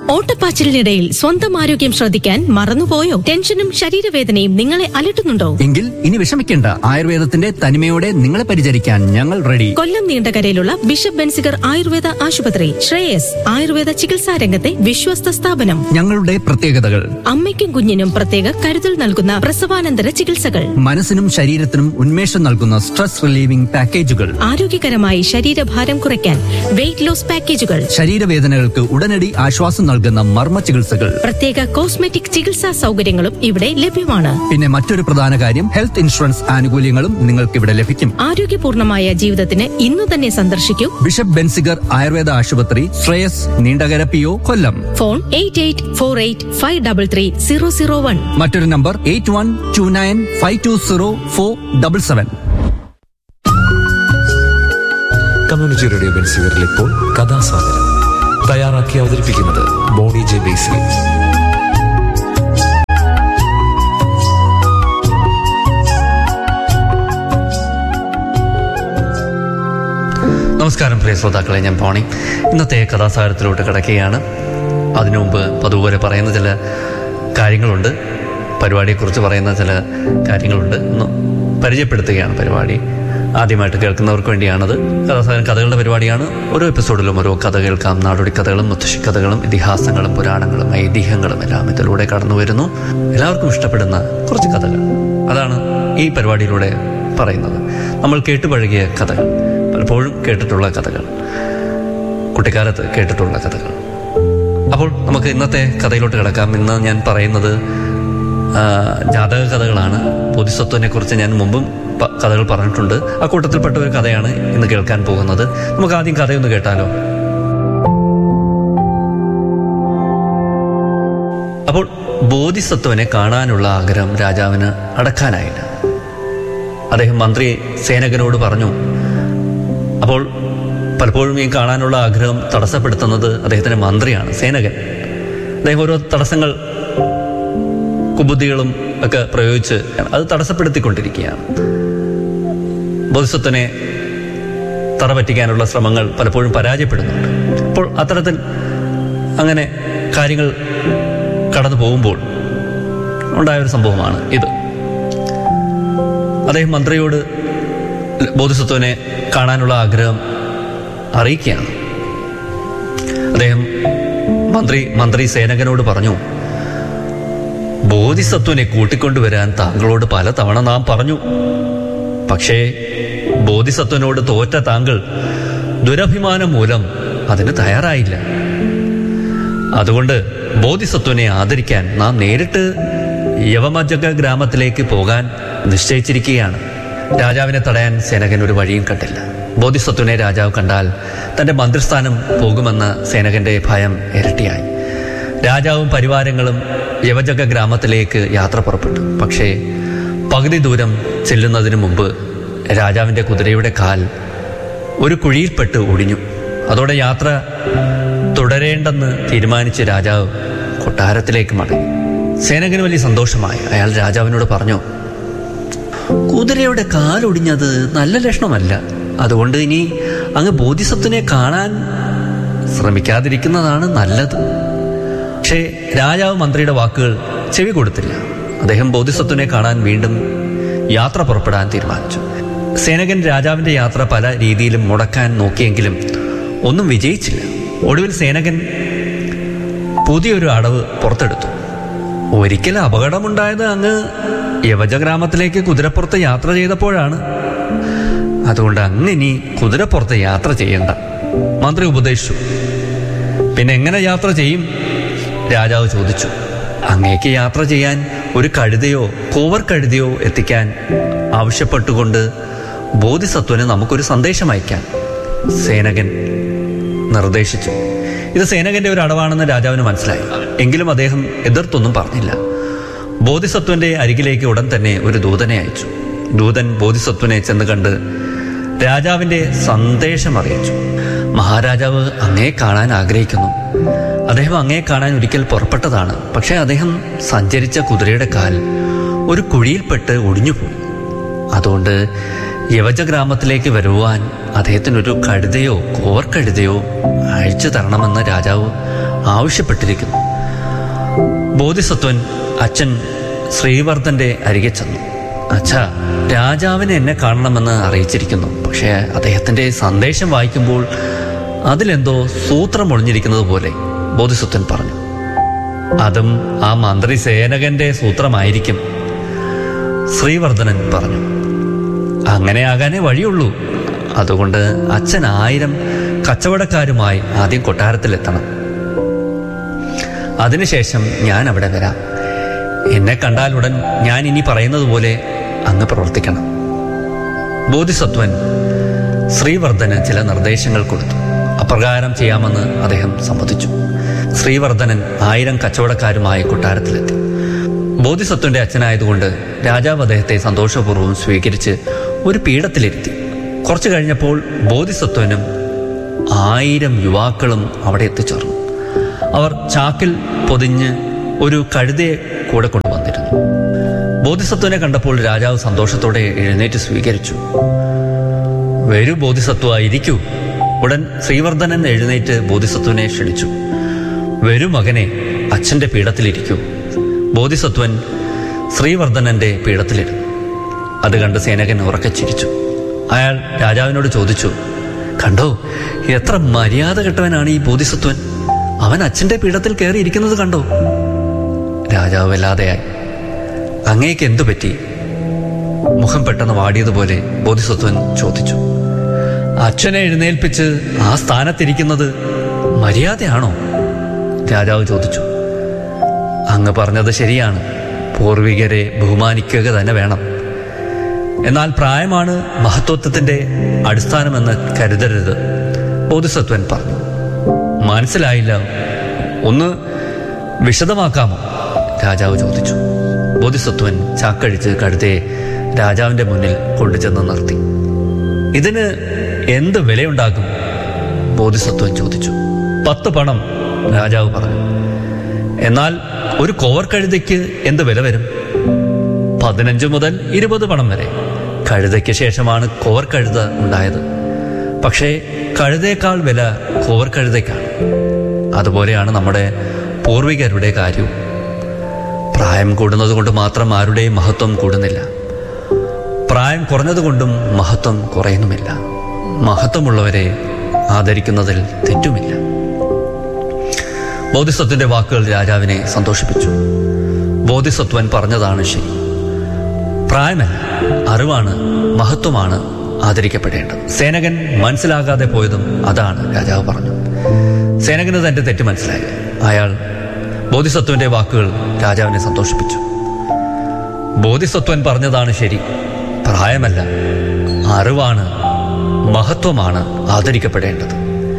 ഓട്ടപ്പാച്ചിലിനിടയിൽ സ്വന്തം ആരോഗ്യം ശ്രദ്ധിക്കാൻ മറന്നുപോയോ ടെൻഷനും ശരീരവേദനയും നിങ്ങളെ അലട്ടുന്നുണ്ടോ എങ്കിൽ ഇനി വിഷമിക്കേണ്ട ആയുർവേദത്തിന്റെ തനിമയോടെ നിങ്ങളെ പരിചരിക്കാൻ ഞങ്ങൾ റെഡി കൊല്ലം നീണ്ടകരയിലുള്ള ബിഷപ്പ് ബെൻസിഗർ ആയുർവേദ ആശുപത്രി ശ്രേയസ് ആയുർവേദ ചികിത്സാ രംഗത്തെ വിശ്വസ്ത സ്ഥാപനം ഞങ്ങളുടെ പ്രത്യേകതകൾ അമ്മയ്ക്കും കുഞ്ഞിനും പ്രത്യേക കരുതൽ നൽകുന്ന പ്രസവാനന്തര ചികിത്സകൾ മനസ്സിനും ശരീരത്തിനും ഉന്മേഷം നൽകുന്ന സ്ട്രെസ് റിലീവിംഗ് പാക്കേജുകൾ ആരോഗ്യകരമായി ശരീരഭാരം കുറയ്ക്കാൻ വെയിറ്റ് ലോസ് പാക്കേജുകൾ ശരീരവേദനകൾക്ക് ഉടനടി ആശ്വാസം നൽകുന്ന മർമ്മ ചികിത്സകൾ പ്രത്യേക കോസ്മെറ്റിക് ചികിത്സാ സൗകര്യങ്ങളും ഇവിടെ ലഭ്യമാണ് പിന്നെ മറ്റൊരു പ്രധാന കാര്യം ഹെൽത്ത് ഇൻഷുറൻസ് ആനുകൂല്യങ്ങളും നിങ്ങൾക്ക് ഇവിടെ ലഭിക്കും ആരോഗ്യപൂർണമായ ജീവിതത്തിന് ഇന്നു തന്നെ സന്ദർശിക്കൂ ബിഷപ്പ് ബെൻസിഗർ ആയുർവേദ ആശുപത്രി Shreyas Neendakara P O Kollam phone eight eight four eight five double three zero zero one മറ്റൊരു number eight one two nine five two zero four double seven community radio ബെൻസിവറിൽ ഇപ്പോൾ കഥാസാഗരം തയ്യാറാക്കി അവതരിപ്പിക്കുന്നത് ബോണി ജെ ബേസിൽ നമസ്കാരം പ്രിയ ശ്രോതാക്കളെ ഞാൻ പോണി ഇന്നത്തെ കഥാസാഗരത്തിലോട്ട് കിടക്കുകയാണ് അതിനു മുമ്പ് അതുപോലെ പറയുന്ന ചില കാര്യങ്ങളുണ്ട് പരിപാടിയെക്കുറിച്ച് പറയുന്ന ചില കാര്യങ്ങളുണ്ട് ഒന്ന് പരിചയപ്പെടുത്തുകയാണ് പരിപാടി ആദ്യമായിട്ട് കേൾക്കുന്നവർക്ക് വേണ്ടിയാണത് കഥാസാഗരം കഥകളുടെ പരിപാടിയാണ് ഓരോ എപ്പിസോഡിലും ഓരോ കഥ കേൾക്കാം നാടോടി കഥകളും മുത്തശ്ശി കഥകളും ഇതിഹാസങ്ങളും പുരാണങ്ങളും ഐതിഹ്യങ്ങളും എല്ലാം ഇതിലൂടെ കടന്നു വരുന്നു എല്ലാവർക്കും ഇഷ്ടപ്പെടുന്ന കുറച്ച് കഥകൾ അതാണ് ഈ പരിപാടിയിലൂടെ പറയുന്നത് നമ്മൾ കേട്ടുപഴകിയ കഥകൾ പലപ്പോഴും കേട്ടിട്ടുള്ള കഥകൾ കുട്ടിക്കാലത്ത് കേട്ടിട്ടുള്ള കഥകൾ അപ്പോൾ നമുക്ക് ഇന്നത്തെ കഥയിലോട്ട് കിടക്കാം ഇന്ന് ഞാൻ പറയുന്നത് ആ, ജാതക കഥകളാണ് ബോധിസത്വനെ കുറിച്ച് ഞാൻ മുമ്പും പ- കഥകൾ പറഞ്ഞിട്ടുണ്ട് ആ കൂട്ടത്തിൽപ്പെട്ട ഒരു കഥയാണ് ഇന്ന് കേൾക്കാൻ പോകുന്നത് നമുക്ക് ആദ്യം കഥയൊന്ന് കേട്ടാലോ അപ്പോൾ ബോധിസത്വനെ കാണാനുള്ള ആഗ്രഹം രാജാവിന് അടക്കാനായില്ല അദ്ദേഹം മന്ത്രി സേനകനോട് പറഞ്ഞു അപ്പോൾ പലപ്പോഴും ഈ കാണാനുള്ള ആഗ്രഹം തടസ്സപ്പെടുത്തുന്നത് അദ്ദേഹത്തിന്റെ മന്ത്രിയാണ് സേനകൻ അദ്ദേഹം ഓരോ തടസ്സങ്ങൾ കുബുദ്ധികളും ഒക്കെ പ്രയോഗിച്ച് അത് തടസ്സപ്പെടുത്തിക്കൊണ്ടിരിക്കുകയാണ് ബോധിസത്വനെ തറ പറ്റിക്കാനുള്ള ശ്രമങ്ങൾ പലപ്പോഴും പരാജയപ്പെടുന്നുണ്ട് അപ്പോൾ അത്തരത്തിൽ അങ്ങനെ കാര്യങ്ങൾ കടന്നു പോകുമ്പോൾ ഉണ്ടായ ഒരു സംഭവമാണ് ഇത് അദ്ദേഹം മന്ത്രിയോട് ബോധിസത്വനെ കാണാനുള്ള ആഗ്രഹം അറിയിക്കുകയാണ് അദ്ദേഹം മന്ത്രി മന്ത്രി സേനകനോട് പറഞ്ഞു ബോധിസത്വനെ കൂട്ടിക്കൊണ്ടുവരാൻ താങ്കളോട് പലതവണ നാം പറഞ്ഞു പക്ഷേ ബോധിസത്വനോട് തോറ്റ താങ്കൾ ദുരഭിമാനം മൂലം അതിന് തയ്യാറായില്ല അതുകൊണ്ട് ബോധിസത്വനെ ആദരിക്കാൻ നാം നേരിട്ട് യവമജക ഗ്രാമത്തിലേക്ക് പോകാൻ നിശ്ചയിച്ചിരിക്കുകയാണ് രാജാവിനെ തടയാൻ സേനകൻ ഒരു വഴിയും കണ്ടില്ല ബോധിസത്വനെ രാജാവ് കണ്ടാൽ തന്റെ മന്ത്രിസ്ഥാനം പോകുമെന്ന സേനകന്റെ ഭയം ഇരട്ടിയായി രാജാവും പരിവാരങ്ങളും യവജക ഗ്രാമത്തിലേക്ക് യാത്ര പുറപ്പെട്ടു പക്ഷേ പകുതി ദൂരം ചെല്ലുന്നതിന് മുമ്പ് രാജാവിന്റെ കുതിരയുടെ കാൽ ഒരു കുഴിയിൽപ്പെട്ട് ഒടിഞ്ഞു അതോടെ യാത്ര തുടരേണ്ടെന്ന് തീരുമാനിച്ച് രാജാവ് കൊട്ടാരത്തിലേക്ക് മടങ്ങി സേനകന് വലിയ സന്തോഷമായി അയാൾ രാജാവിനോട് പറഞ്ഞു കുതിരയുടെ കാലൊടിഞ്ഞത് നല്ല ലക്ഷണമല്ല അതുകൊണ്ട് ഇനി അങ്ങ് ബോധിസത്വനെ കാണാൻ ശ്രമിക്കാതിരിക്കുന്നതാണ് നല്ലത് പക്ഷേ രാജാവ് മന്ത്രിയുടെ വാക്കുകൾ ചെവി കൊടുത്തില്ല അദ്ദേഹം ബോധിസത്വനെ കാണാൻ വീണ്ടും യാത്ര പുറപ്പെടാൻ തീരുമാനിച്ചു സേനകൻ രാജാവിന്റെ യാത്ര പല രീതിയിലും മുടക്കാൻ നോക്കിയെങ്കിലും ഒന്നും വിജയിച്ചില്ല ഒടുവിൽ സേനകൻ പുതിയൊരു അടവ് പുറത്തെടുത്തു ഒരിക്കൽ അപകടമുണ്ടായത് അങ്ങ് യവജ ഗ്രാമത്തിലേക്ക് കുതിരപ്പുറത്ത് യാത്ര ചെയ്തപ്പോഴാണ് അതുകൊണ്ട് അങ്ങ് ഇനി കുതിരപ്പുറത്ത് യാത്ര ചെയ്യണ്ട മന്ത്രി ഉപദേശിച്ചു പിന്നെ എങ്ങനെ യാത്ര ചെയ്യും രാജാവ് ചോദിച്ചു അങ്ങേക്ക് യാത്ര ചെയ്യാൻ ഒരു കഴുതയോ കോവർ കഴുതയോ എത്തിക്കാൻ ആവശ്യപ്പെട്ടുകൊണ്ട് ബോധിസത്വന് നമുക്കൊരു സന്ദേശം അയക്കാം സേനകൻ നിർദ്ദേശിച്ചു ഇത് സേനകന്റെ ഒരു അടവാണെന്ന് രാജാവിന് മനസ്സിലായി എങ്കിലും അദ്ദേഹം എതിർത്തൊന്നും പറഞ്ഞില്ല ബോധിസത്വന്റെ അരികിലേക്ക് ഉടൻ തന്നെ ഒരു ദൂതനെ അയച്ചു ദൂതൻ ബോധിസത്വനെ ചെന്ന് കണ്ട് രാജാവിന്റെ സന്ദേശം അറിയിച്ചു മഹാരാജാവ് അങ്ങേ കാണാൻ ആഗ്രഹിക്കുന്നു അദ്ദേഹം അങ്ങേ കാണാൻ ഒരിക്കൽ പുറപ്പെട്ടതാണ് പക്ഷേ അദ്ദേഹം സഞ്ചരിച്ച കുതിരയുടെ കാൽ ഒരു കുഴിയിൽപ്പെട്ട് ഒടിഞ്ഞുപോയി അതുകൊണ്ട് യവജ ഗ്രാമത്തിലേക്ക് വരുവാൻ അദ്ദേഹത്തിനൊരു കഴുതയോ കോവർ കഴുതയോ അയച്ചു തരണമെന്ന് രാജാവ് ആവശ്യപ്പെട്ടിരിക്കുന്നു ബോധിസത്വൻ അച്ഛൻ ശ്രീവർദ്ധന്റെ അരികെ ചെന്നു അച്ഛാ രാജാവിനെ എന്നെ കാണണമെന്ന് അറിയിച്ചിരിക്കുന്നു പക്ഷേ അദ്ദേഹത്തിന്റെ സന്ദേശം വായിക്കുമ്പോൾ അതിലെന്തോ സൂത്രം ഒളിഞ്ഞിരിക്കുന്നത് പോലെ ബോധിസത്വൻ പറഞ്ഞു അതും ആ മന്ത്രി സേനകന്റെ സൂത്രമായിരിക്കും ശ്രീവർദ്ധനൻ പറഞ്ഞു അങ്ങനെയാകാനേ വഴിയുള്ളൂ അതുകൊണ്ട് അച്ഛൻ ആയിരം കച്ചവടക്കാരുമായി ആദ്യം കൊട്ടാരത്തിലെത്തണം അതിനുശേഷം ഞാൻ അവിടെ വരാം എന്നെ കണ്ടാലുടൻ ഞാൻ ഇനി പറയുന്നത് പോലെ അങ്ങ് പ്രവർത്തിക്കണം ബോധിസത്വൻ ശ്രീവർദ്ധന് ചില നിർദ്ദേശങ്ങൾ കൊടുത്തു അപ്രകാരം ചെയ്യാമെന്ന് അദ്ദേഹം സമ്മതിച്ചു ശ്രീവർദ്ധനൻ ആയിരം കച്ചവടക്കാരുമായി കൊട്ടാരത്തിലെത്തി ബോധിസത്വന്റെ അച്ഛനായതുകൊണ്ട് രാജാവ് അദ്ദേഹത്തെ സന്തോഷപൂർവ്വം സ്വീകരിച്ച് ഒരു പീഠത്തിലിരുത്തി കുറച്ചു കഴിഞ്ഞപ്പോൾ ബോധിസത്വനും ആയിരം യുവാക്കളും അവിടെ എത്തിച്ചേർന്നു അവർ ചാക്കിൽ പൊതിഞ്ഞ് ഒരു കഴുതയെ കൂടെ കൊണ്ടുവന്നിരുന്നു ബോധിസത്വനെ കണ്ടപ്പോൾ രാജാവ് സന്തോഷത്തോടെ എഴുന്നേറ്റ് സ്വീകരിച്ചു വരൂ ബോധിസത്വ ഇരിക്കൂ ഉടൻ ശ്രീവർദ്ധനൻ എഴുന്നേറ്റ് ബോധിസത്വനെ ക്ഷണിച്ചു വരൂ മകനെ അച്ഛന്റെ പീഠത്തിലിരിക്കൂ ബോധിസത്വൻ ശ്രീവർദ്ധനന്റെ പീഠത്തിലിരുന്നു അത് കണ്ട് സേനകൻ ഉറക്കെ ചിരിച്ചു അയാൾ രാജാവിനോട് ചോദിച്ചു കണ്ടോ എത്ര മര്യാദ കെട്ടവനാണ് ഈ ബോധിസത്വൻ അവൻ അച്ഛന്റെ പീഠത്തിൽ കയറി ഇരിക്കുന്നത് കണ്ടോ രാജാവ് വല്ലാതെയായി അങ്ങേക്ക് എന്തു പറ്റി മുഖം പെട്ടെന്ന് വാടിയതുപോലെ ബോധിസത്വൻ ചോദിച്ചു അച്ഛനെ എഴുന്നേൽപ്പിച്ച് ആ സ്ഥാനത്തിരിക്കുന്നത് മര്യാദയാണോ രാജാവ് ചോദിച്ചു അങ്ങ് പറഞ്ഞത് ശരിയാണ് പൂർവികരെ ബഹുമാനിക്കുക തന്നെ വേണം എന്നാൽ പ്രായമാണ് മഹത്വത്വത്തിന്റെ അടിസ്ഥാനമെന്ന് കരുതരുത് ബോധിസത്വൻ പറഞ്ഞു മനസ്സിലായില്ല ഒന്ന് വിശദമാക്കാമോ രാജാവ് ചോദിച്ചു ബോധിസത്വൻ ചാക്കഴിച്ച് കഴുതയെ രാജാവിന്റെ മുന്നിൽ കൊണ്ടുചെന്ന് നിർത്തി ഇതിന് എന്ത് വിലയുണ്ടാകും ബോധിസത്വൻ ചോദിച്ചു പത്ത് പണം രാജാവ് പറഞ്ഞു എന്നാൽ ഒരു കോവർ കഴുതയ്ക്ക് എന്ത് വില വരും പതിനഞ്ച് മുതൽ ഇരുപത് പണം വരെ കഴുതയ്ക്ക് ശേഷമാണ് കോവർ കഴുത ഉണ്ടായത് പക്ഷേ കഴുതയേക്കാൾ വില കോവർ കഴുതയ്ക്കാണ് അതുപോലെയാണ് നമ്മുടെ പൂർവികരുടെ കാര്യവും പ്രായം കൂടുന്നത് കൊണ്ട് മാത്രം ആരുടെയും മഹത്വം കൂടുന്നില്ല പ്രായം കുറഞ്ഞതുകൊണ്ടും മഹത്വം കുറയുന്നുമില്ല മഹത്വമുള്ളവരെ ആദരിക്കുന്നതിൽ തെറ്റുമില്ല ബോധിസത്വന്റെ വാക്കുകൾ രാജാവിനെ സന്തോഷിപ്പിച്ചു ബോധിസത്വൻ പറഞ്ഞതാണ് ശരി പ്രായമല്ല അറിവാണ് മഹത്വമാണ് ആദരിക്കപ്പെടേണ്ടത് സേനകൻ മനസ്സിലാകാതെ പോയതും അതാണ് രാജാവ് പറഞ്ഞു സേനകന് തന്റെ തെറ്റ് മനസ്സിലായി അയാൾ ബോധിസത്വന്റെ വാക്കുകൾ രാജാവിനെ സന്തോഷിപ്പിച്ചു ബോധിസത്വൻ പറഞ്ഞതാണ് ശരി പ്രായമല്ല അറിവാണ് മഹത്വമാണ് ആദരിക്കപ്പെടേണ്ടത്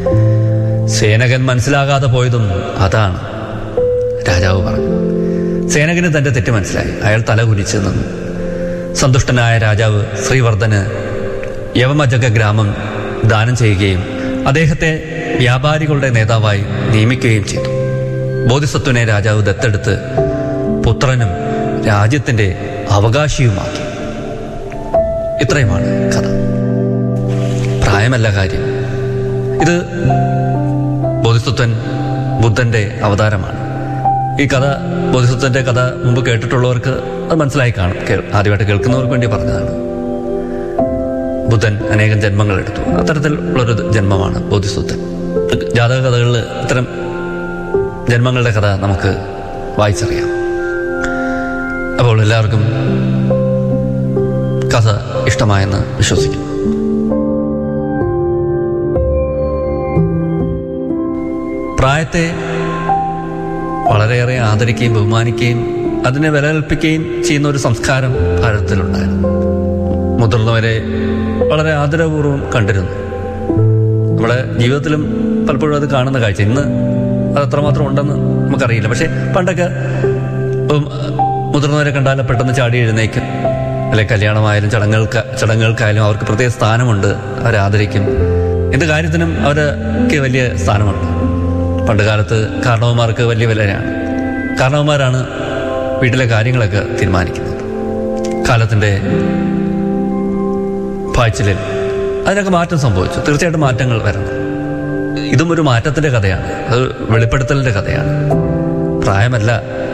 സേനകൻ മനസ്സിലാകാതെ പോയതും അതാണ് രാജാവ് പറഞ്ഞു സേനകന് തന്റെ തെറ്റ് മനസ്സിലായി അയാൾ തല കുനിച്ച് നിന്നു സന്തുഷ്ടനായ രാജാവ് ശ്രീവർദ്ധന് യവമജക ഗ്രാമം ദാനം ചെയ്യുകയും അദ്ദേഹത്തെ വ്യാപാരികളുടെ നേതാവായി നിയമിക്കുകയും ചെയ്തു ബോധിസത്വനെ രാജാവ് ദത്തെടുത്ത് പുത്രനും രാജ്യത്തിന്റെ അവകാശിയുമാക്കി ഇത്രയുമാണ് കഥ പ്രായമല്ല കാര്യം ഇത് ബോധിസത്വൻ ബുദ്ധന്റെ അവതാരമാണ് ഈ കഥ ബോധിസത്വന്റെ കഥ മുമ്പ് കേട്ടിട്ടുള്ളവർക്ക് അത് മനസ്സിലായി കാണും കേ- ആദ്യമായിട്ട് കേൾക്കുന്നവർക്ക് വേണ്ടി പറഞ്ഞതാണ് ബുദ്ധൻ അനേകം ജന്മങ്ങൾ എടുത്തു അത്തരത്തിലുള്ളൊരു ജന്മമാണ് ബോധിസത്വൻ ജാതക കഥകളിൽ ഇത്തരം ജന്മങ്ങളുടെ കഥ നമുക്ക് വായിച്ചറിയാം അപ്പോൾ എല്ലാവർക്കും കഥ ഇഷ്ടമായെന്ന് വിശ്വസിക്കുന്നു പ്രായത്തെ വളരെയേറെ ആദരിക്കുകയും ബഹുമാനിക്കുകയും അതിനെ വില കൽപ്പിക്കുകയും ചെയ്യുന്ന ഒരു സംസ്കാരം ഭാരതത്തിലുണ്ടായിരുന്നു മുതിർന്നവരെ വളരെ ആദരപൂർവ്വം കണ്ടിരുന്നു നമ്മുടെ ജീവിതത്തിലും പലപ്പോഴും അത് കാണുന്ന കാഴ്ച ഇന്ന് അത് എത്രമാത്രം ഉണ്ടെന്ന് നമുക്കറിയില്ല പക്ഷെ പണ്ടൊക്കെ ഇപ്പം മുതിർന്നവരെ കണ്ടാൽ പെട്ടെന്ന് ചാടി എഴുന്നേക്കും അല്ലെ കല്യാണമായാലും ചടങ്ങുകൾക്ക് ചടങ്ങുകൾക്കായാലും അവർക്ക് പ്രത്യേക സ്ഥാനമുണ്ട് അവരെ ആദരിക്കും എന്ത് കാര്യത്തിനും അവർക്ക് വലിയ സ്ഥാനമുണ്ട് പണ്ട് കാലത്ത് കാരണവന്മാർക്ക് വലിയ വിലയാണ് കാരണവന്മാരാണ് വീട്ടിലെ കാര്യങ്ങളൊക്കെ തീരുമാനിക്കുന്നത് കാലത്തിൻ്റെ പായ്ച്ചിലിൽ അതിനൊക്കെ മാറ്റം സംഭവിച്ചു തീർച്ചയായിട്ടും മാറ്റങ്ങൾ വരണം ഇതും ഒരു മാറ്റത്തിന്റെ കഥയാണ് അത് വെളിപ്പെടുത്തലിന്റെ കഥയാണ് പ്രായമല്ല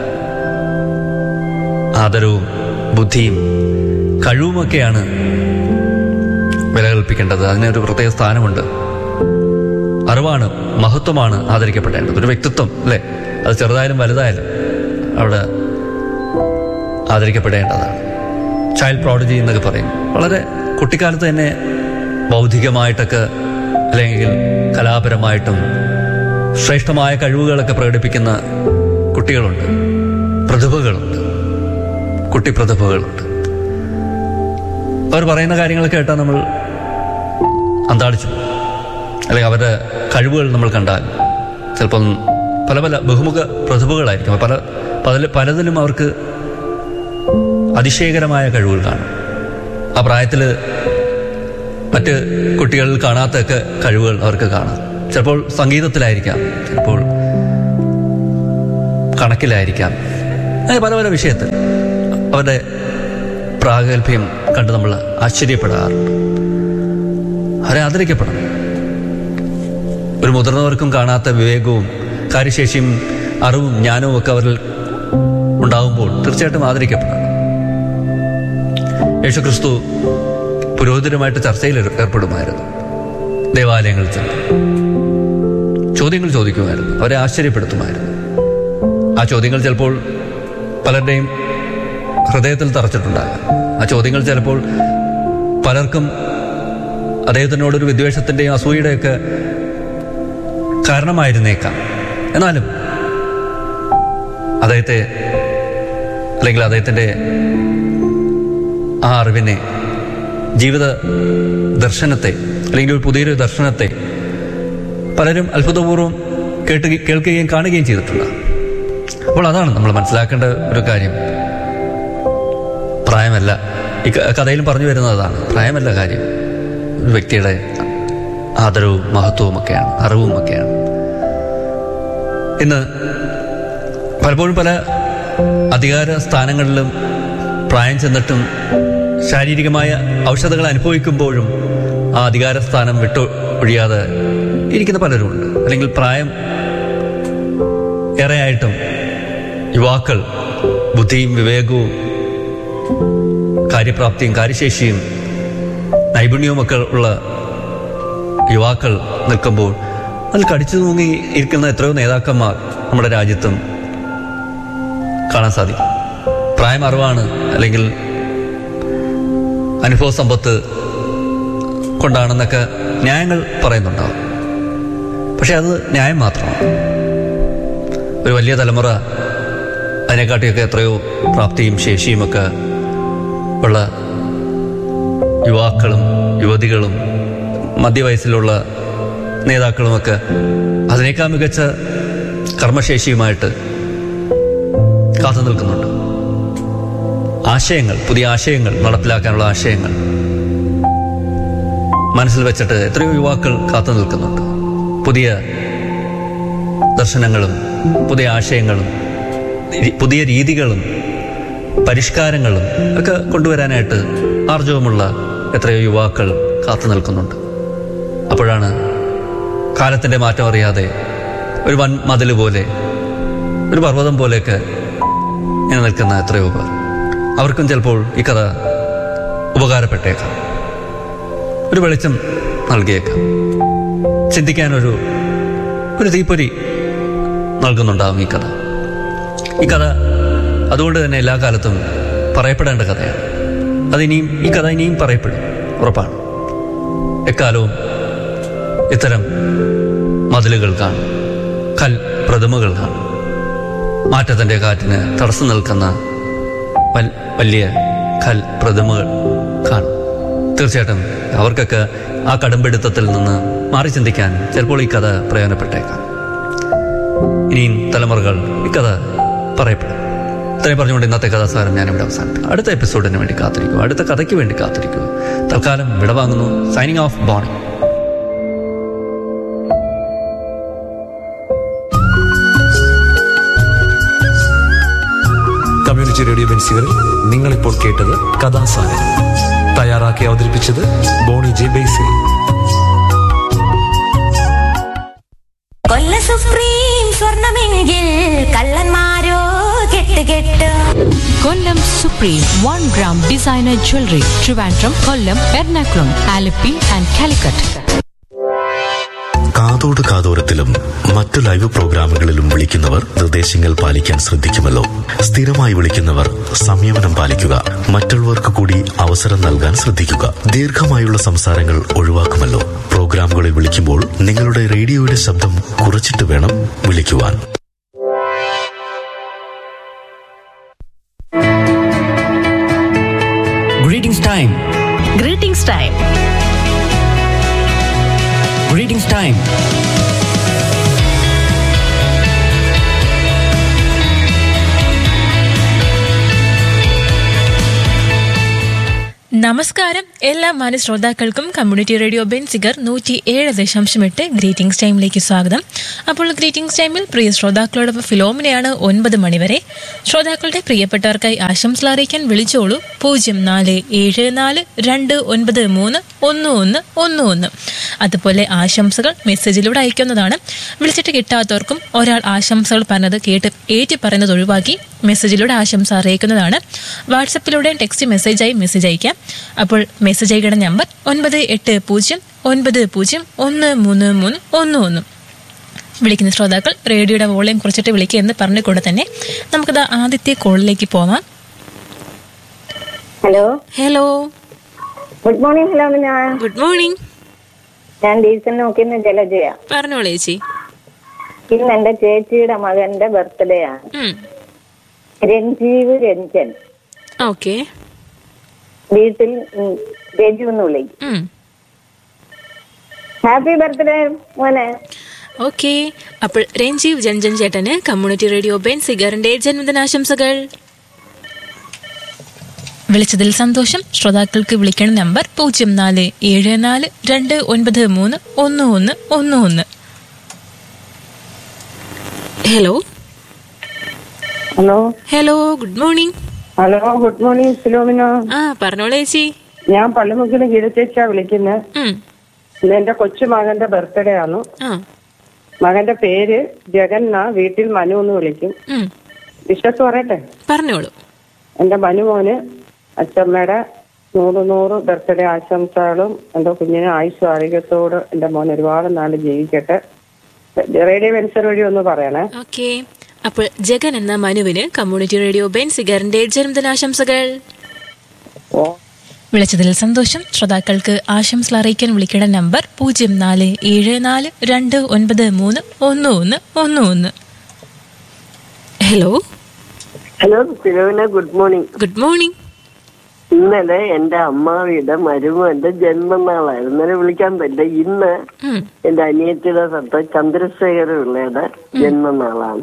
ആദരവും ബുദ്ധിയും കഴിവുമൊക്കെയാണ് വില കൽപ്പിക്കേണ്ടത് അതിനൊരു പ്രത്യേക സ്ഥാനമുണ്ട് അറിവാണ് മഹത്വമാണ് ആദരിക്കപ്പെടേണ്ടത് ഒരു വ്യക്തിത്വം അല്ലേ അത് ചെറുതായാലും വലുതായാലും അവിടെ ആദരിക്കപ്പെടേണ്ടതാണ് ചൈൽഡ് പ്രോഡജി എന്നൊക്കെ പറയും വളരെ കുട്ടിക്കാലത്ത് തന്നെ ബൗദ്ധികമായിട്ടൊക്കെ അല്ലെങ്കിൽ കലാപരമായിട്ടും ശ്രേഷ്ഠമായ കഴിവുകളൊക്കെ പ്രകടിപ്പിക്കുന്ന കുട്ടികളുണ്ട് പ്രതിഭകളുണ്ട് കുട്ടി പ്രതിഭകളുണ്ട് അവർ പറയുന്ന കാര്യങ്ങൾ കേട്ടാൽ നമ്മൾ അന്താളിച്ചു പോകും. അല്ലെങ്കിൽ അവരുടെ കഴിവുകൾ നമ്മൾ കണ്ടാൽ ചിലപ്പം പല പല ബഹുമുഖ പ്രതിഭകളായിരിക്കും പല പല പലതിലും അവർക്ക് അതിശയകരമായ കഴിവുകൾ കാണും ആ പ്രായത്തിൽ മറ്റ് കുട്ടികളിൽ കാണാത്തൊക്കെ കഴിവുകൾ അവർക്ക് കാണാം ചിലപ്പോൾ സംഗീതത്തിലായിരിക്കാം ചിലപ്പോൾ കണക്കിലായിരിക്കാം അങ്ങനെ പല പല വിഷയത്തിൽ അവരുടെ പ്രാഗൽഭ്യം കണ്ട് നമ്മൾ ആശ്ചര്യപ്പെടാറുണ്ട് അവരെ ആദരിക്കപ്പെടണം ഒരു മുതിർന്നവർക്കും കാണാത്ത വിവേകവും കാര്യശേഷിയും അറിവും ജ്ഞാനവും ഒക്കെ അവരിൽ ഉണ്ടാകുമ്പോൾ തീർച്ചയായിട്ടും ആദരിക്കപ്പെടണം യേശുക്രിസ്തു പുരോഹിതരുമായിട്ട് ചർച്ചയിൽ ഏർ- ഏർപ്പെടുമായിരുന്നു ദേവാലയങ്ങളിൽ ചെന്ന് ചോദ്യങ്ങൾ ചോദിക്കുമായിരുന്നു അവരെ ആശ്ചര്യപ്പെടുത്തുമായിരുന്നു ആ ചോദ്യങ്ങൾ ചിലപ്പോൾ പലരുടെയും ഹൃദയത്തിൽ തറച്ചിട്ടുണ്ടാകാം ആ ചോദ്യങ്ങൾ ചിലപ്പോൾ പലർക്കും അദ്ദേഹത്തിനോടൊരു വിദ്വേഷത്തിന്റെയും അസൂയയുടെയൊക്കെ കാരണമായിരുന്നേക്കാം എന്നാലും അദ്ദേഹത്തെ അല്ലെങ്കിൽ അദ്ദേഹത്തിന്റെ ആ അറിവിനെ ജീവിത ദർശനത്തെ അല്ലെങ്കിൽ ഒരു പുതിയൊരു ദർശനത്തെ പലരും അത്ഭുതപൂർവ്വം കേട്ട് കേൾക്കുകയും കാണുകയും ചെയ്തിട്ടുണ്ട് അപ്പോൾ അതാണ് നമ്മൾ മനസ്സിലാക്കേണ്ട ഒരു കാര്യം പ്രായമല്ല ഈ ക- കഥയിലും പറഞ്ഞു വരുന്നത് അതാണ് പ്രായമല്ല കാര്യം ഒരു വ്യക്തിയുടെ ആദരവും മഹത്വവും ഒക്കെയാണ് അറിവും ഒക്കെയാണ് ഇന്ന് പലപ്പോഴും പല അധികാര സ്ഥാനങ്ങളിലും പ്രായം ചെന്നിട്ടും ശാരീരികമായ ഔഷധങ്ങൾ അനുഭവിക്കുമ്പോഴും ആ അധികാര സ്ഥാനം വിട്ടു ഒഴിയാതെ ഇരിക്കുന്ന പലരുമുണ്ട് അല്ലെങ്കിൽ പ്രായം ഏറെയായിട്ടും യുവാക്കൾ ബുദ്ധിയും വിവേകവും കാര്യപ്രാപ്തിയും കാര്യശേഷിയും നൈപുണ്യവുമൊക്കെ ഉള്ള യുവാക്കൾ നിൽക്കുമ്പോൾ അതിൽ കടിച്ചു തൂങ്ങി ഇരിക്കുന്ന എത്രയോ നേതാക്കന്മാർ നമ്മുടെ രാജ്യത്തും കാണാൻ സാധിക്കും പ്രായം അറിവാണ് അല്ലെങ്കിൽ അനുഭവ സമ്പത്ത് കൊണ്ടാണെന്നൊക്കെ ന്യായങ്ങൾ പറയുന്നുണ്ടാവും പക്ഷെ അത് ന്യായം മാത്രമാണ് ഒരു വലിയ തലമുറ അതിനെക്കാട്ടിയൊക്കെ എത്രയോ പ്രാപ്തിയും ശേഷിയും ഒക്കെ ഉള്ള യുവാക്കളും യുവതികളും മധ്യവയസ്സിലുള്ള നേതാക്കളുമൊക്കെ അതിനേക്കാൾ മികച്ച കർമ്മശേഷിയുമായിട്ട് കാത്തു നിൽക്കുന്നുണ്ട് ആശയങ്ങൾ പുതിയ ആശയങ്ങൾ നടപ്പിലാക്കാനുള്ള ആശയങ്ങൾ മനസ്സിൽ വെച്ചിട്ട് എത്രയോ യുവാക്കൾ കാത്തു നിൽക്കുന്നുണ്ട് പുതിയ ദർശനങ്ങളും പുതിയ ആശയങ്ങളും രി- പുതിയ രീതികളും പരിഷ്കാരങ്ങളും ഒക്കെ കൊണ്ടുവരാനായിട്ട് ആർജവമുള്ള എത്രയോ യുവാക്കൾ കാത്തു നിൽക്കുന്നുണ്ട് അപ്പോഴാണ് കാലത്തിന്റെ മാറ്റം അറിയാതെ ഒരു വൻ മതിൽ പോലെ ഒരു പർവ്വതം പോലെയൊക്കെ ഇങ്ങനെ നിൽക്കുന്ന എത്രയോ പേർ അവർക്കും ചിലപ്പോൾ ഈ കഥ ഉപകാരപ്പെട്ടേക്കാം ഒരു വെളിച്ചം നൽകിയേക്കാം ചിന്തിക്കാനൊരു ഒരു തീപ്പൊരി നൽകുന്നുണ്ടാവും ഈ കഥ ഈ കഥ അതുകൊണ്ട് തന്നെ എല്ലാ കാലത്തും പറയപ്പെടേണ്ട കഥയാണ് അതിനിയും ഈ കഥ ഇനിയും പറയപ്പെടും ഉറപ്പാണ് എക്കാലവും ഇത്തരം മതിലുകൾ കാണും കൽ പ്രതിമകൾ കാണും മാറ്റത്തിൻ്റെ കാറ്റിന് തടസ്സം നിൽക്കുന്ന വൽ- വലിയ കൽ പ്രതിമകൾ കാണും തീർച്ചയായിട്ടും അവർക്കൊക്കെ ആ കടുംപിടുത്തത്തിൽ നിന്ന് മാറി ചിന്തിക്കാൻ ചിലപ്പോൾ ഈ കഥ പ്രയോജനപ്പെട്ടേക്കാം ഇനിയും തലമുറകൾ ഈ കഥ പറയപ്പെടും ഇത്രയും പറഞ്ഞുകൊണ്ട് ഇന്നത്തെ കഥാസാരം ഞാനിവിടെ അവസാനിപ്പിക്കും അടുത്ത എപ്പിസോഡിന് വേണ്ടി കാത്തിരിക്കും അടുത്ത കഥയ്ക്ക് വേണ്ടി കാത്തിരിക്കും തൽക്കാലം വിടവാങ്ങുന്നു signing off Boni community radio ബെൻസികളിൽ നിങ്ങളിപ്പോൾ കേട്ടത് കഥാസാരം തയ്യാറാക്കി തയ്യാറാക്കി അവതരിപ്പിച്ചത് ബോണി ജെ ബേസിൽ കൊല്ല സുപ്രീം സ്വർണമെങ്കിൽ കള്ളന്മാരോ കെട്ട് കെട്ട് Kollam supreme one gram designer jewellery Trivandrum Kollam Ernakulam Alleppey and Calicut കാതോട് കാതോരത്തിലും മറ്റു ലൈവ് പ്രോഗ്രാമുകളിലും വിളിക്കുന്നവർ നിർദ്ദേശങ്ങൾ പാലിക്കാൻ ശ്രദ്ധിക്കുമല്ലോ സ്ഥിരമായി വിളിക്കുന്നവർ സംയമനം പാലിക്കുക മറ്റുള്ളവർക്ക് കൂടി അവസരം നൽകാൻ ശ്രദ്ധിക്കുക ദീർഘമായുള്ള സംസാരങ്ങൾ ഒഴിവാക്കുമല്ലോ പ്രോഗ്രാമുകളിൽ വിളിക്കുമ്പോൾ നിങ്ങളുടെ റേഡിയോയുടെ ശബ്ദം കുറച്ചിട്ട് വേണം വിളിക്കുവാൻ greetings time greetings time greetings time നമസ്കാരം എല്ലാ മാന്യ ശ്രോതാക്കൾക്കും കമ്മ്യൂണിറ്റി റേഡിയോ ബെൻസിഗർ നൂറ്റി ഏഴ് ദശാംശം എട്ട് ഗ്രീറ്റിംഗ്സ് ടൈമിലേക്ക് സ്വാഗതം അപ്പോൾ ഗ്രീറ്റിംഗ്സ് ടൈമിൽ പ്രിയ ശ്രോതാക്കളോടൊപ്പം ഫിലോമിനയാണ് ഒൻപത് മണിവരെ ശ്രോതാക്കളുടെ പ്രിയപ്പെട്ടവർക്കായി ആശംസകൾ അറിയിക്കാൻ വിളിച്ചോളൂ പൂജ്യം നാല് ഏഴ് നാല് രണ്ട് ഒൻപത് മൂന്ന് ഒന്ന് ഒന്ന് ഒന്ന് ഒന്ന് അതുപോലെ ആശംസകൾ മെസ്സേജിലൂടെ അയക്കുന്നതാണ് വിളിച്ചിട്ട് കിട്ടാത്തവർക്കും ഒരാൾ ആശംസകൾ പറഞ്ഞത് കേട്ട് ഏറ്റി പറയുന്നത് ഒഴിവാക്കി മെസ്സേജിലൂടെ ആശംസ അറിയിക്കുന്നതാണ് വാട്സപ്പിലൂടെ ടെക്സ്റ്റ് മെസ്സേജായി മെസ്സേജ് അയക്കാം അപ്പോൾ മെസ്സേജ് അയക്കേണ്ട നമ്പർ ഒൻപത് എട്ട് പൂജ്യം ഒൻപത് പൂജ്യം ഒന്ന് മൂന്ന് മൂന്ന് ഒന്ന് ഒന്ന് വിളിക്കുന്ന ശ്രോതാക്കൾ റേഡിയോയുടെ വോളിയം കുറച്ചിട്ട് വിളിക്കുക എന്ന് പറഞ്ഞുകൊണ്ട് തന്നെ നമുക്കത് ആദ്യത്തെ കോളിലേക്ക് പോവാം hello hello good morning hello ഞാൻ ഗുഡ് മോർണിംഗ് ഞാൻ ഡീസൽ നോക്കുന്ന ജലജയ പറഞ്ഞോളൂ ചേച്ചി ഇന്ന് എന്റെ ചേച്ചിയുടെ മകന്റെ ബർത്ത്ഡേ ആണ് രഞ്ജീവ് രഞ്ജൻ ഓക്കെ വീട്ടിൽ ഉം, രജു എന്ന് വിളിക്കും ഹാപ്പി ബർത്ത്ഡേ മോനെ ഓക്കെ അപ്പോൾ രഞ്ജീവ് ജൻജൻ ചേട്ടന് കമ്മ്യൂണിറ്റി റേഡിയോ ബെൻ സിഗറിന്റെ ജന്മദിനാശംസകൾ വിളിച്ചതിൽ സന്തോഷം ശ്രോതാക്കൾക്ക് വിളിക്കേണ്ട നമ്പർ പൂജ്യം നാല് ഏഴ് നാല് രണ്ട് ഒൻപത് മൂന്ന് ഒന്ന് ഒന്ന് ഒന്ന് ഒന്ന് hello hello hello good morning hello good morning ഫിലോമിനോ ആ പറഞ്ഞോളൂ ചേച്ചി ഞാൻ പള്ളിമുക്കിന് ഗീതച്ചേച്ചാ വിളിക്കുന്നത് ഉം, ഇന്ന് എന്റെ കൊച്ചു മകന്റെ ബർത്ത്ഡേ ആണ് ആ മകന്റെ പേര് ജഗന്ന വീട്ടിൽ മനു എന്ന് വിളിക്കും ഉം, വിശ്വസ് പറയട്ടെ പറഞ്ഞോളൂ എന്റെ മനുമോന് അച്ഛമ്മയുടെ നൂറ് നൂറ് ബർത്ത്ഡേ ആശംസകളും എന്റെ കുഞ്ഞിന് ആയുസ് ആരോഗ്യത്തോട് എന്റെ മോൻ ഒരുപാട് നാള് ജീവിക്കട്ടെ റേഡിയോ വെൻസർ വഴി ഒന്ന് പറയണേ ഓക്കെ അപ്പോൾ ജഗൻ എന്ന മനുവിന് കമ്മ്യൂണിറ്റി റേഡിയോ ബെൻ സിഗറിന്റെ ജന്മദിനാശംസകൾ ഓ വിളിച്ചതിൽ സന്തോഷം ശ്രോതാക്കൾക്ക് ആശംസകൾ അറിയിക്കാൻ വിളിക്കേണ്ട നമ്പർ പൂജ്യം നാല് ഏഴ് നാല് രണ്ട് ഒൻപത് മൂന്ന് ഒന്ന് ഒന്ന് ഒന്ന് ഒന്ന് ഹലോ ഹലോ ഫിലോന ഗുഡ് മോർണിംഗ് ഗുഡ് മോർണിംഗ് ഇന്നലെ എന്റെ അമ്മാവിയുടെ മരുമോന്റെ ജന്മനാളായിരുന്നു ഇന്നലെ വിളിക്കാൻ പറ്റില്ല ഇന്ന് ഉം, എന്റെ അനിയത്തിയുടെ സത്ത ചന്ദ്രശേഖര പിള്ളയുടെ ജന്മനാളാണ്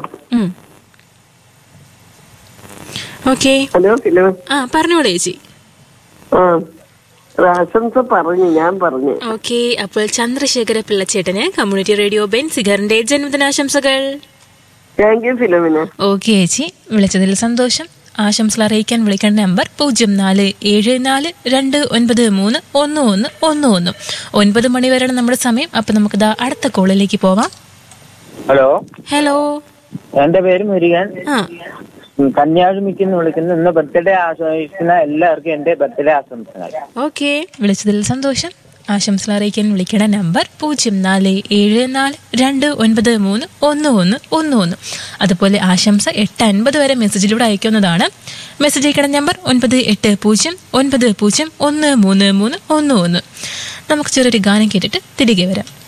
ഓക്കെ ഹലോ ഫിലോ ആ പറഞ്ഞോളൂ ചേച്ചി ആ ഒരു ആശംസ പറഞ്ഞു ഞാൻ പറഞ്ഞു ഓക്കെ അപ്പോൾ ചന്ദ്രശേഖര പിള്ളച്ചേട്ടന് കമ്മ്യൂണിറ്റി റേഡിയോ ബെൻ സിഗറിന്റെ ജന്മദിനാശംസകൾ താങ്ക് യു ഫിലോമിന ഓക്കെ ചേച്ചി വിളിച്ചതിൽ സന്തോഷം ആശംസകൾ അറിയിക്കാൻ വിളിക്കേണ്ട നമ്പർ പൂജ്യം നാല് ഏഴ് നാല് രണ്ട് ഒൻപത് മൂന്ന് ഒന്ന് ഒന്ന് ഒന്ന് ഒന്ന് ഒൻപത് മണി വരെയാണ് നമ്മുടെ സമയം അപ്പൊ നമുക്ക് ദാ അടുത്ത കോളിലേക്ക് പോവാം ഹലോ ഹലോ എന്റെ പേര് മുരുകൻ ആ കന്യാകുമിക്കെന്ന് വിളിക്കുന്ന ഇന്ന് ബർത്ത്ഡേ ആശംസിക്കുന്ന എല്ലാവർക്കും എന്റെ ബർത്ത്ഡേ ആശംസകൾ ഓക്കെ വിളിച്ചതിൽ സന്തോഷം ആശംസകൾ അറിയിക്കാൻ വിളിക്കേണ്ട നമ്പർ പൂജ്യം നാല് ഏഴ് നാല് രണ്ട് ഒൻപത് മൂന്ന് ഒന്ന് ഒന്ന് ഒന്ന് ഒന്ന് അതുപോലെ ആശംസ എട്ട് അൻപത് വരെ മെസ്സേജിലൂടെ അയക്കുന്നതാണ് മെസ്സേജ് അയക്കേണ്ട നമ്പർ ഒൻപത് എട്ട് പൂജ്യം ഒൻപത് പൂജ്യം ഒന്ന് മൂന്ന് മൂന്ന് ഒന്ന് ഒന്ന് നമുക്ക് ചെറിയൊരു ഗാനം കേട്ടിട്ട് തിരികെ വരാം